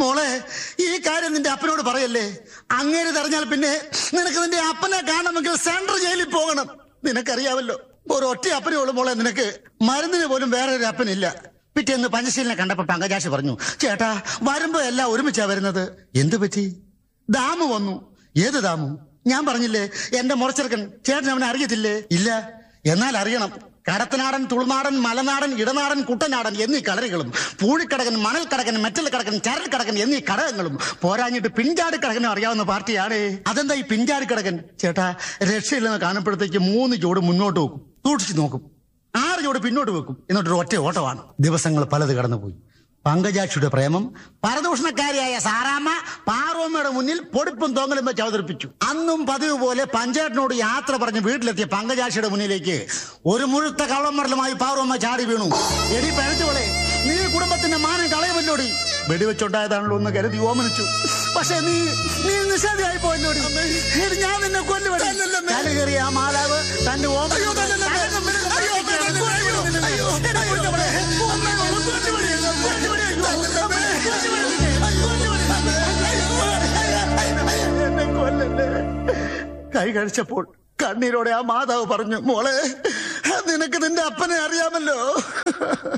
മോളെ ഈ കാര്യം നിന്റെ അപ്പനോട് പറയല്ലേ അങ്ങേര് തെരഞ്ഞാൽ പിന്നെ നിനക്ക് നിന്റെ അപ്പനെ കാണണമെങ്കിൽ സെൻട്രൽ ജയിലിൽ പോകണം നിനക്കറിയാവല്ലോ ഒരു ഒറ്റ അപ്പനേ ഉള്ളൂ മോളെ നിനക്ക് മരുന്നിന് പോലും വേറെ ഒരു അപ്പനില്ല പിറ്റേന്ന് പഞ്ചശീലിനെ കണ്ടപ്പോ പങ്കജാശി പറഞ്ഞു ചേട്ടാ വരുമ്പോ എല്ലാം ഒരുമിച്ചാ വരുന്നത് എന്തു പറ്റി ദാമു വന്നു ഏത് ദാമു ഞാൻ പറഞ്ഞില്ലേ എന്റെ മുറച്ചെറുക്കൻ ചേട്ടൻ അവനെ അറിയത്തില്ലേ ഇല്ല എന്നാൽ അറിയണം കടത്തനാടൻ തുളുനാടൻ മലനാടൻ ഇടനാടൻ കുട്ടനാടൻ എന്നീ കളരികളും പൂഴിക്കടകൻ മണൽക്കടകൻ മെറ്റൽക്കടകൻ ചരൽക്കടകൻ എന്നീ ഘടകങ്ങളും പോരാഞ്ഞിട്ട് പിൻചാടി കടകനും അറിയാവുന്ന പാർട്ടിയാണ് അതെന്താ ഈ പിൻചാടി കടകൻ ചേട്ടാ രക്ഷയില്ലെന്ന് കാണുമ്പോഴത്തേക്ക് മൂന്ന് ജോഡ് മുന്നോട്ട് വെക്കും സൂക്ഷിച്ചു നോക്കും ആറ് ജോഡ് പിന്നോട്ട് വെക്കും എന്നിട്ടൊരു ഒറ്റ ഓട്ടമാണ് ദിവസങ്ങൾ പലത് കടന്നുപോയി പങ്കജാക്ഷിയുടെ പ്രേമം പരദൂഷണക്കാരിയായ സാറാമ്മ പാറോമ്മയുടെ മുന്നിൽ പൊടിപ്പും തോങ്ങലും വെച്ച് അവതരിപ്പിച്ചു അന്നും പതിവ് പോലെ പഞ്ചായത്തിനോട് യാത്ര പറഞ്ഞ് വീട്ടിലെത്തിയ പങ്കജാക്ഷിയുടെ മുന്നിലേക്ക് ഒരു മുഴുത്ത കള്ളമറലുമായി പാറോമ്മ ചാടി വീണു എടി പഴച്ചോളെ നീ കുടുംബത്തിന്റെ മാനം കളയുമല്ലോടി വെടിവെച്ചുണ്ടായതാണല്ലോ എന്ന് കരുതി ഓമനിച്ചു പക്ഷെ നീ നീ നിഷേധിയായി പോയല്ലോടി എടി, ഞാൻ നിന്നെ കൊല്ലുവടി കയറിയ ആ മാലാവ് തന്റെ ഓമ എന്നെ കൊല്ലല്ലേ കൈ കഴിച്ചപ്പോൾ കണ്ണീരോടെ ആ മാതാവ് പറഞ്ഞു മോളെ നിനക്ക് നിന്റെ അപ്പനെ അറിയാമല്ലോ